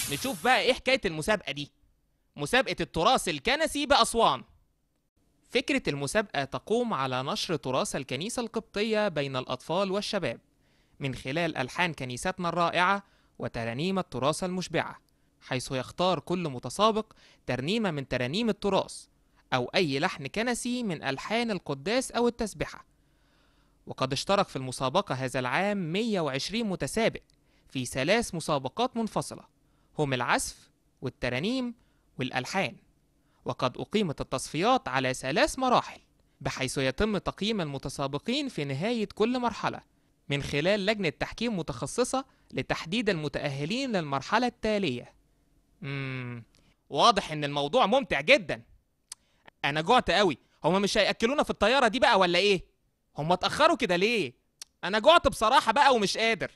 نشوف بقى ايه حكايه المسابقه دي مسابقه التراث الكنسي باسوان فكره المسابقه تقوم على نشر تراث الكنيسه القبطيه بين الاطفال والشباب من خلال الحان كنيستنا الرائعه وترانيم التراث المشبعه حيث يختار كل متسابق ترنيمه من ترانيم التراث او اي لحن كنسي من الحان القداس او التسبحه وقد اشترك في المسابقه هذا العام 120 متسابق في ثلاث مسابقات منفصله هم العزف والترانيم والألحان وقد أقيمت التصفيات على ثلاث مراحل بحيث يتم تقييم المتسابقين في نهاية كل مرحلة من خلال لجنة تحكيم متخصصة لتحديد المتأهلين للمرحلة التالية مم. واضح إن الموضوع ممتع جدا أنا جعت قوي هما مش هيأكلونا في الطيارة دي بقى ولا إيه؟ هما اتأخروا كده ليه؟ أنا جعت بصراحة بقى ومش قادر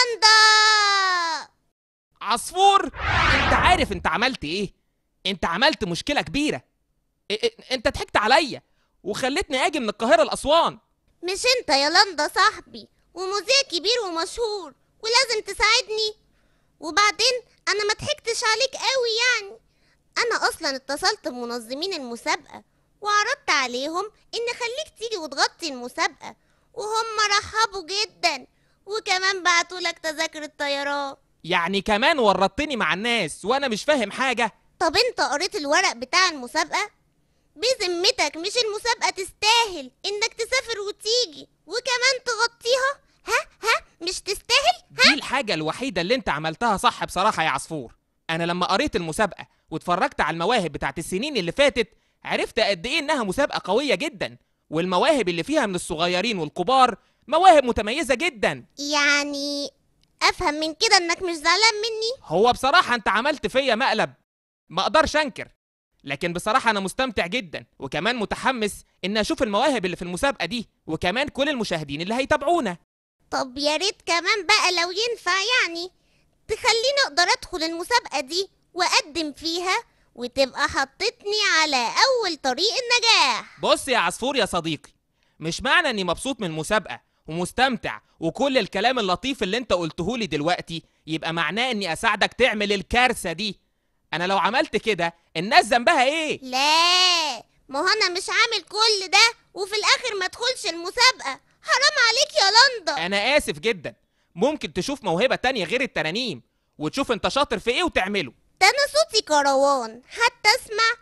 لندا عصفور انت عارف انت عملت ايه انت عملت مشكله كبيره إ- إ- انت ضحكت عليا وخلتني اجي من القاهره لاسوان مش انت يا لندا صاحبي ومذيع كبير ومشهور ولازم تساعدني وبعدين انا ما ضحكتش عليك قوي يعني انا اصلا اتصلت بمنظمين المسابقه وعرضت عليهم ان خليك تيجي وتغطي المسابقه وهم رحبوا جدا وكمان بعتوا لك تذاكر الطيران يعني كمان ورطتني مع الناس وانا مش فاهم حاجه طب انت قريت الورق بتاع المسابقة؟ بذمتك مش المسابقة تستاهل انك تسافر وتيجي وكمان تغطيها؟ ها ها مش تستاهل؟ دي الحاجه الوحيده اللي انت عملتها صح بصراحه يا عصفور انا لما قريت المسابقه واتفرجت على المواهب بتاعت السنين اللي فاتت عرفت قد ايه انها مسابقه قويه جدا والمواهب اللي فيها من الصغيرين والكبار مواهب متميزه جدا يعني افهم من كده انك مش زعلان مني؟ هو بصراحة انت عملت فيا مقلب ما اقدرش انكر لكن بصراحة انا مستمتع جدا وكمان متحمس ان اشوف المواهب اللي في المسابقة دي وكمان كل المشاهدين اللي هيتابعونا طب يا ريت كمان بقى لو ينفع يعني تخليني اقدر ادخل المسابقة دي واقدم فيها وتبقى حطتني على اول طريق النجاح بص يا عصفور يا صديقي مش معنى اني مبسوط من المسابقة ومستمتع وكل الكلام اللطيف اللي انت قلته لي دلوقتي يبقى معناه اني اساعدك تعمل الكارثة دي انا لو عملت كده الناس ذنبها ايه لا ما هو انا مش عامل كل ده وفي الاخر ما ادخلش المسابقة حرام عليك يا لندا انا اسف جدا ممكن تشوف موهبة تانية غير الترانيم وتشوف انت شاطر في ايه وتعمله ده انا صوتي كروان حتى اسمع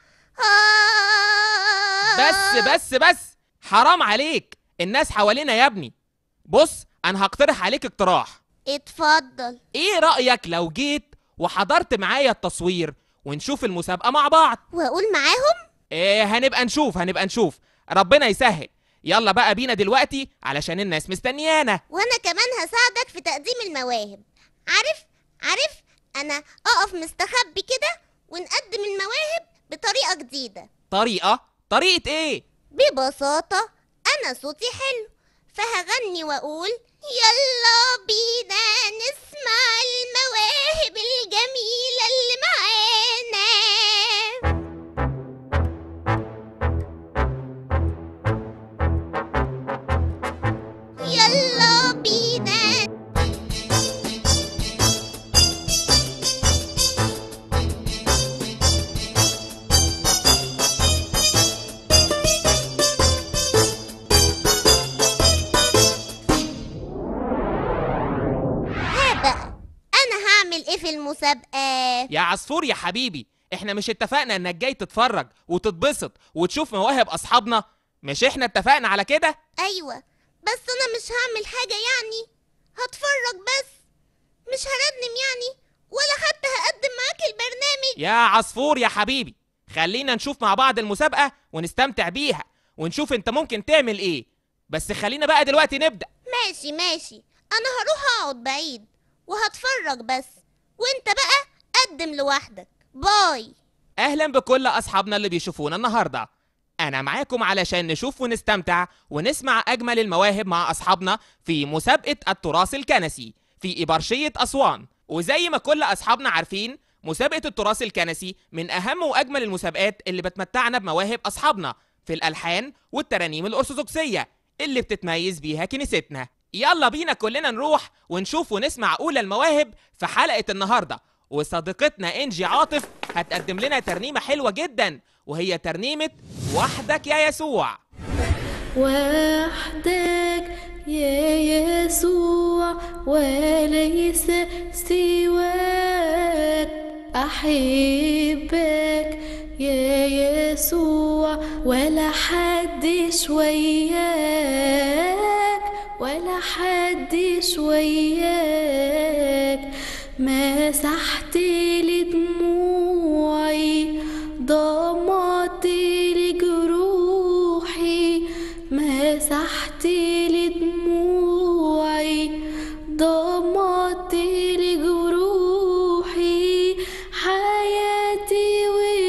بس بس بس حرام عليك الناس حوالينا يا ابني بص انا هقترح عليك اقتراح اتفضل ايه رأيك لو جيت وحضرت معايا التصوير ونشوف المسابقة مع بعض واقول معاهم ايه هنبقى نشوف هنبقى نشوف ربنا يسهل يلا بقى بينا دلوقتي علشان الناس مستنيانا وانا كمان هساعدك في تقديم المواهب عارف عارف انا اقف مستخبي كده ونقدم المواهب بطريقة جديدة طريقة طريقة ايه ببساطة انا صوتي حلو فهغني واقول يلا بينا نسمع المواهب الجميلة اللي معانا يلا بينا ها بقى انا هعمل ايه في المسابقة يا عصفور يا حبيبي احنا مش اتفقنا انك جاي تتفرج وتتبسط وتشوف مواهب اصحابنا مش احنا اتفقنا على كده ايوه بس انا مش هعمل حاجة يعني هتفرج بس مش هرنم يعني ولا حتى هقدم معاك البرنامج يا عصفور يا حبيبي خلينا نشوف مع بعض المسابقة ونستمتع بيها ونشوف انت ممكن تعمل ايه بس خلينا بقى دلوقتي نبدأ ماشي ماشي انا هروح اقعد بعيد وهتفرج بس وانت بقى قدم لوحدك باي اهلا بكل اصحابنا اللي بيشوفونا النهارده انا معاكم علشان نشوف ونستمتع ونسمع اجمل المواهب مع اصحابنا في مسابقه التراث الكنسي في ابرشيه اسوان وزي ما كل اصحابنا عارفين مسابقه التراث الكنسي من اهم واجمل المسابقات اللي بتمتعنا بمواهب اصحابنا في الالحان والترانيم الارثوذكسيه اللي بتتميز بيها كنيستنا يلا بينا كلنا نروح ونشوف ونسمع اولى المواهب في حلقه النهارده وصديقتنا انجي عاطف هتقدم لنا ترنيمة حلوة جدا وهي ترنيمة وحدك يا يسوع وحدك يا يسوع وليس سواك أحبك يا يسوع ولا حد وياك ولا حد وياك مسحت لي دموعي ضمت لي جروحي مسحت لي دموعي ضمت لي جروحي حياتي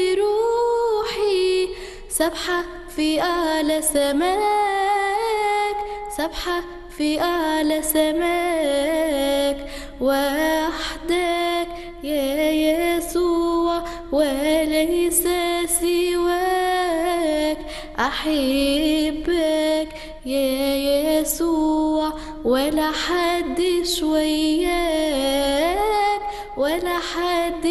وروحي سبحة في أعلى سماك سبحة في أعلى سماك وحدك يا يسوع وليس سواك أحبك يا يسوع ولا حد وياك ولا حد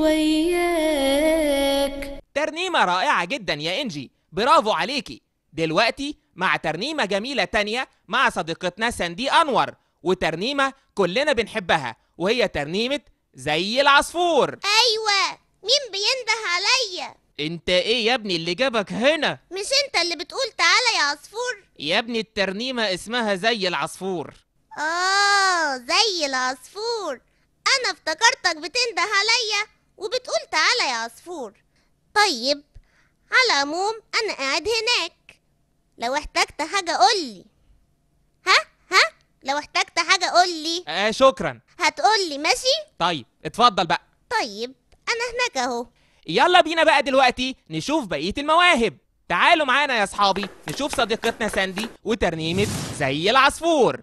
وياك ترنيمة رائعة جدا يا انجي برافو عليكي دلوقتي مع ترنيمة جميلة تانية مع صديقتنا ساندي أنور وترنيمة كلنا بنحبها وهي ترنيمة زي العصفور ايوه مين بينده عليا انت ايه يا ابني اللي جابك هنا مش انت اللي بتقول تعالى يا عصفور يا ابني الترنيمة اسمها زي العصفور اه زي العصفور انا افتكرتك بتنده عليا وبتقول تعالى يا عصفور طيب على العموم انا قاعد هناك لو احتجت حاجة قولي ها ها لو احتجت حاجة قولي آه شكرا هتقولي ماشي طيب اتفضل بقى طيب انا هناك اهو يلا بينا بقى دلوقتي نشوف بقية المواهب تعالوا معانا يا اصحابي نشوف صديقتنا ساندي وترنيمة زي العصفور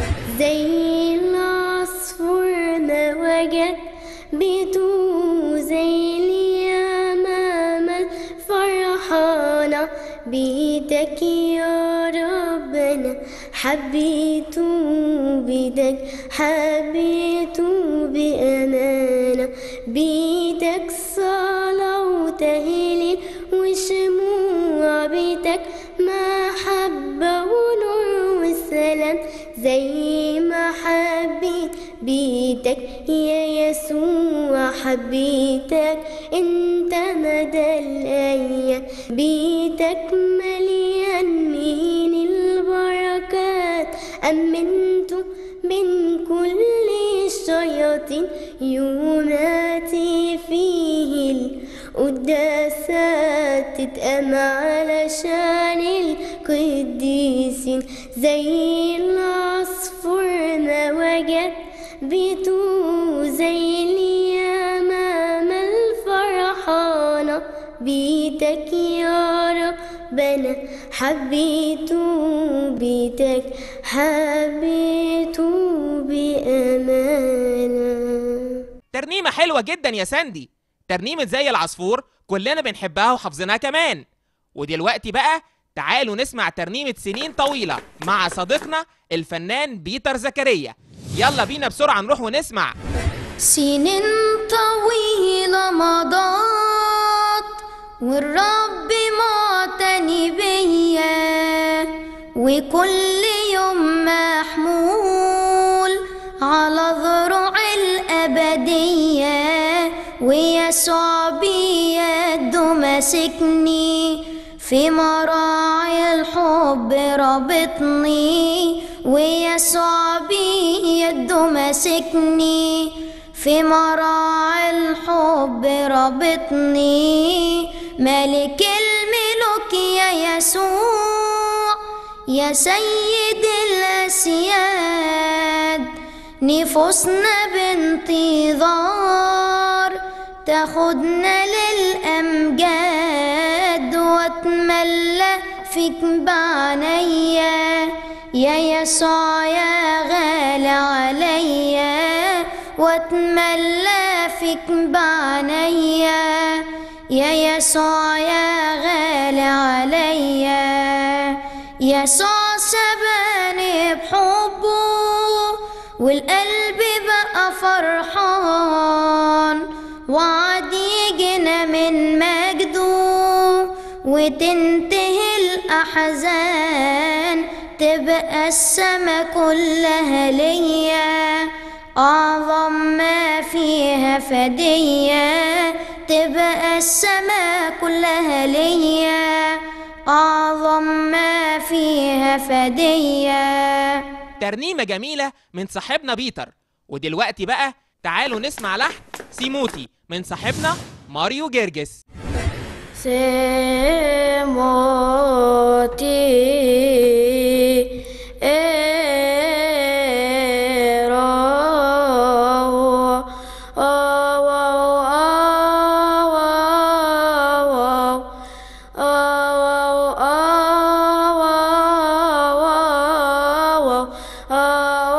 زي العصفور ده وجد بيته زي اليمامة فرحانة بيدك يا ربنا حبيته بيدك حبيته بأمانة بيدك صلاة وتهليل وشموع بيدك محبة ونور والسلام زي ما حبيت بيتك يا يسوع حبيتك انت مدى الايام بيتك مليان من البركات امنت من كل الشياطين يناتي فيه القداسات تتقام علشان القديسين زي العصفور ما وجد بيته زي اليمامة الفرحانة بيتك يا ربنا حبيته بيتك حبيته بأمانة ترنيمة حلوة جدا يا ساندي ترنيمة زي العصفور كلنا بنحبها وحافظينها كمان ودلوقتي بقى تعالوا نسمع ترنيمة سنين طويلة مع صديقنا الفنان بيتر زكريا يلا بينا بسرعة نروح ونسمع سنين طويلة مضت والرب معتني بيا وكل يوم محمول على ذروع الأبدية ويسوع بيده ماسكني في مراعي الحب رابطني ويسوع بيده ماسكني في مراعي الحب رابطني ملك الملوك يا يسوع يا سيد الأسياد نفوسنا بانتظار تاخدنا للأمجاد واتملى فيك بعنيا يا يسوع يا غالي عليا واتملى فيك بعنيا يا يسوع يا غالي عليا يسوع سباني بحبه والقلب بقى فرحان وعد يجينا من مجده وتنتهي الأحزان تبقى السما كلها ليا أعظم ما فيها فدية تبقى السما كلها ليا أعظم ما فيها فدية ترنيمة جميلة من صاحبنا بيتر ودلوقتي بقى تعالوا نسمع لحن سيموتي من صاحبنا ماريو جرجس سموتي إيراو أو أو أو أو أو أو أو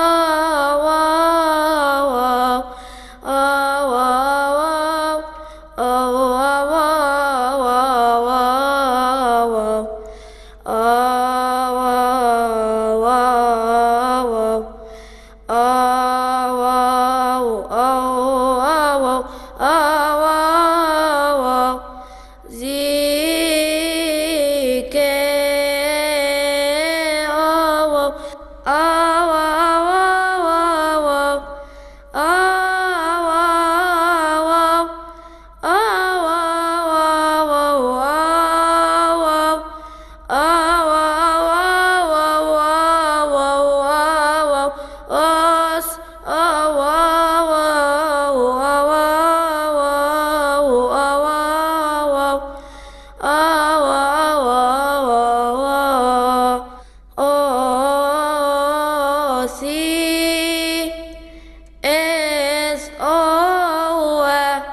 See is over.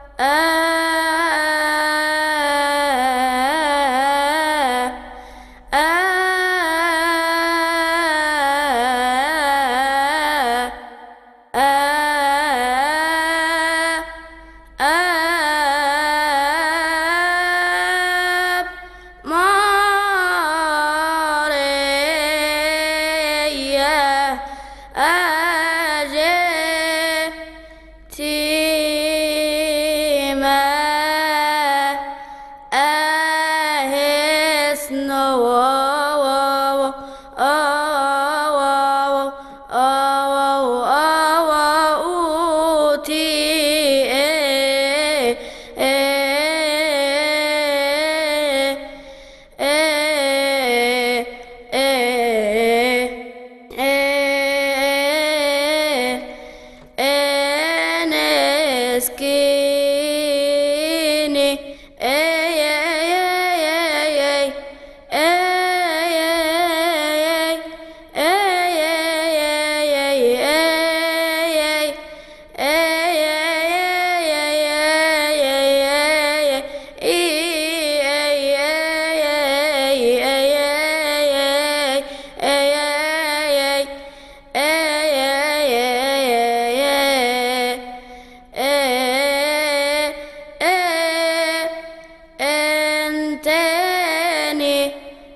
Ah, ah, ah, ah, Maria, Aje, Tima, Ahis, no, oh, oh, oh, oh, oh, oh, oh, Uti, eh, eh, eh, eh, eh, Enesquini, ey, ey, ey, ey, ey, ey, ey, ey, Enteni,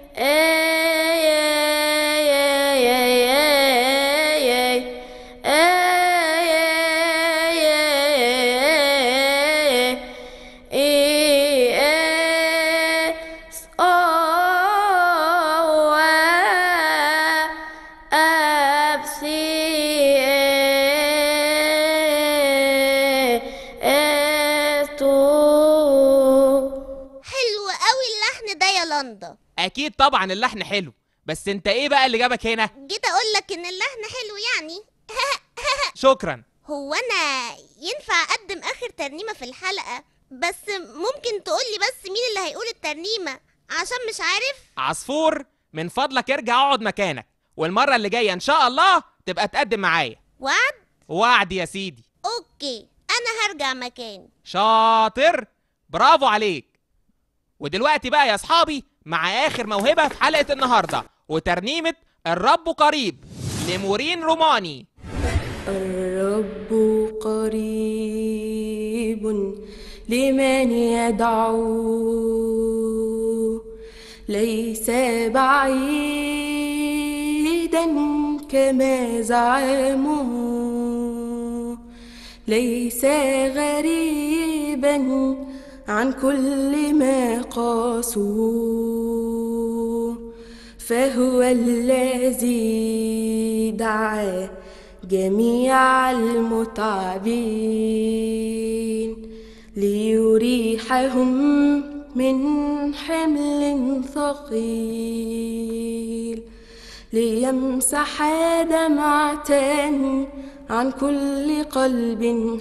حلو قوي اللحن ده يا لندا اكيد طبعا اللحن حلو بس انت ايه بقى اللي جابك هنا جيت اقول لك ان اللحن حلو يعني شكرا هو انا ينفع اقدم اخر ترنيمه في الحلقه بس ممكن تقولي بس مين اللي هيقول الترنيمه عشان مش عارف عصفور من فضلك ارجع اقعد مكانك والمرة اللي جاية ان شاء الله تبقى تقدم معايا وعد وعد يا سيدي اوكي انا هرجع مكاني شاطر برافو عليك ودلوقتي بقى يا اصحابي مع اخر موهبة في حلقة النهاردة وترنيمة الرب قريب لمورين روماني الرب قريب لمن يدعو ليس بعيدا كما زعموا ليس غريبا عن كل ما قاسوا فهو الذي دعا جميع المتعبين ليريحهم من حمل ثقيل ليمسح دمعة عن كل قلب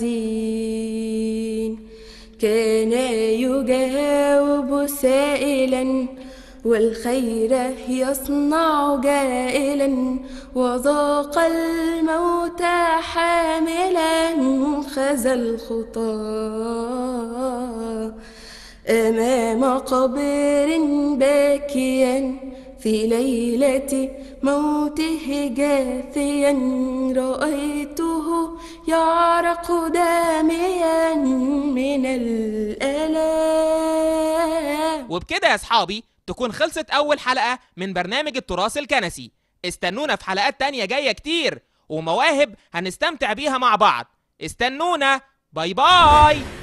حزين كان يجاوب سائلا والخير يصنع جائلا وذاق الموت حاملا خزى الخطى أمام قبر باكيا في ليلة موته جاثيا رأيته يعرق داميا من الألام وبكده يا اصحابي تكون خلصت اول حلقة من برنامج التراث الكنسي استنونا في حلقات تانية جاية كتير ومواهب هنستمتع بيها مع بعض استنونا باي باي